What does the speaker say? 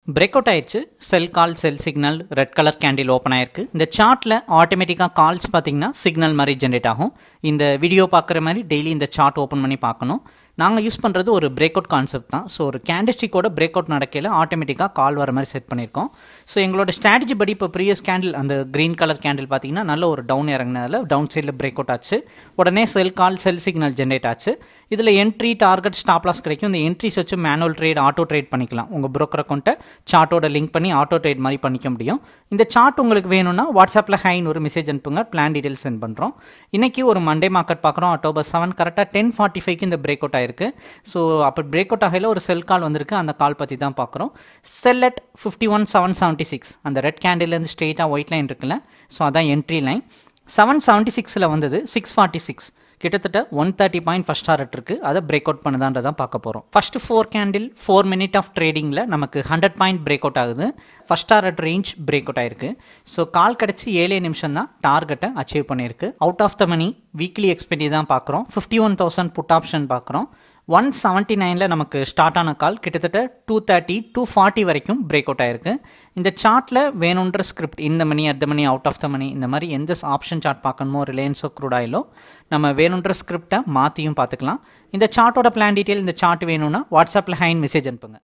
break out ஆயிடுச்சு sell call sell signal red colour candle open ஆயிருக்கு இந்த சார்ட்டில் ஆட்டோமேட்டிக்காக கால்ஸ் பார்த்தீங்கன்னா சிக்னல் மாதிரி ஜென்ரேட் ஆகும் இந்த வீடியோ பார்க்குற மாதிரி டெய்லி இந்த சார்ட் ஓப்பன் பண்ணி பார்க்கணும் நாங்கள் யூஸ் பண்ணுறது ஒரு பிரேக் அவுட் கான்செப்ட் தான் ஸோ ஒரு கேண்டிஸ்டிக்கோட பிரேக் அவுட் நடக்கையில் ஆட்டோமேட்டிக்காக கால் வர மாதிரி செட் பண்ணியிருக்கோம் ஸோ எங்களோட ஸ்ட்ராட்டஜி படி இப்போ ப்ரீவியஸ் கேண்டில் அந்த க்ரீன் கலர் கேண்டில் பார்த்தீங்கன்னா நல்ல ஒரு டவுன் இறங்கினதில் டவுன் சைடில் பிரேக் அவுட் ஆச்சு உடனே செல் கால் செல் சிக்னல் ஜென்ரேட் ஆச்சு இதில் என்ட்ரி டார்கெட் ஸ்டாப் லாஸ் கிடைக்கும் இந்த என்ட்ரிஸ் வச்சு மேனுவல் ட்ரேட் ஆட்டோ ட்ரேட் பண்ணிக்கலாம் உங்கள் broker அக்கௌண்ட்டை சார்ட்டோட லிங்க் பண்ணி ஆட்டோ ட்ரேட் மாதிரி பண்ணிக்க முடியும் இந்த சார்ட் உங்களுக்கு வேணும்னா வாட்ஸ்அப்பில் ஹைன்னு ஒரு மெசேஜ் அனுப்புங்க பிளான் டீடைல்ஸ் சென்ட் பண்ணுறோம் இன்றைக்கி ஒரு மண்டே மார்க்கெட் பார்க்குறோம் அக்டோபர் செவன் கரெக்டாக டென் ஃபார்ட்டி ஃபைவ்க்கு இந்த பிரேக் அவுட் ஆயிருக்கு ஸோ அப்போ பிரேக் அவுட் ஆகையில் ஒரு செல் கால் வந்திருக்கு அந்த கால் பற்றி தான் பார்க்குறோம் sell at fifty one seven seventy six அந்த ரெட் கேண்டில்லேருந்து ஸ்ட்ரெயிட்டாக ஒயிட் லைன் இருக்குல்ல ஸோ அதான் என்ட்ரி லைன் செவன் செவன்ட்டி சிக்ஸில் வந்தது சிக்ஸ் ஃபார்ட்டி சிக்ஸ் கிட்டத்தட்ட one thirty point first target இருக்குது அதை பிரேக் அவுட் பண்ணுதான்றதான் பார்க்க போகிறோம் first four candle four minute of ட்ரேடிங்கில் நமக்கு ஹண்ட்ரட் பாயிண்ட் பிரேக் அவுட் ஆகுது first target range break out ஆயிருக்கு ஸோ கால் கிடச்சி ஏழே நிமிஷம் தான் டார்கெட்டை அச்சீவ் பண்ணியிருக்கு out of the money weekly expiry தான் பார்க்குறோம் fifty one thousand put option பார்க்குறோம் ஒன் செவன்ட்டி நைனில் நமக்கு ஸ்டார்ட் ஆன கால் கிட்டத்தட்ட டூ தேர்ட்டி டூ ஃபார்ட்டி வரைக்கும் பிரேக் அவுட் ஆயிருக்கு இந்த சார்ட்டில் வேணுன்ற ஸ்கிரிப்ட் இந்த money at the money out of the மணி இந்த மாதிரி எந்த ஆப்ஷன் சார்ட் பார்க்கணுமோ ரிலையன்ஸோ க்ரூட் ஆயிலோ நம்ம வேணுன்ற ஸ்கிரிப்டை மாற்றியும் பார்த்துக்கலாம் இந்த சார்ட்டோட பிளான் டீட்டெயில் இந்த சார்ட் வேணும்னா வாட்ஸ்அப்பில் ஹைன் மெசேஜ் அனுப்புங்க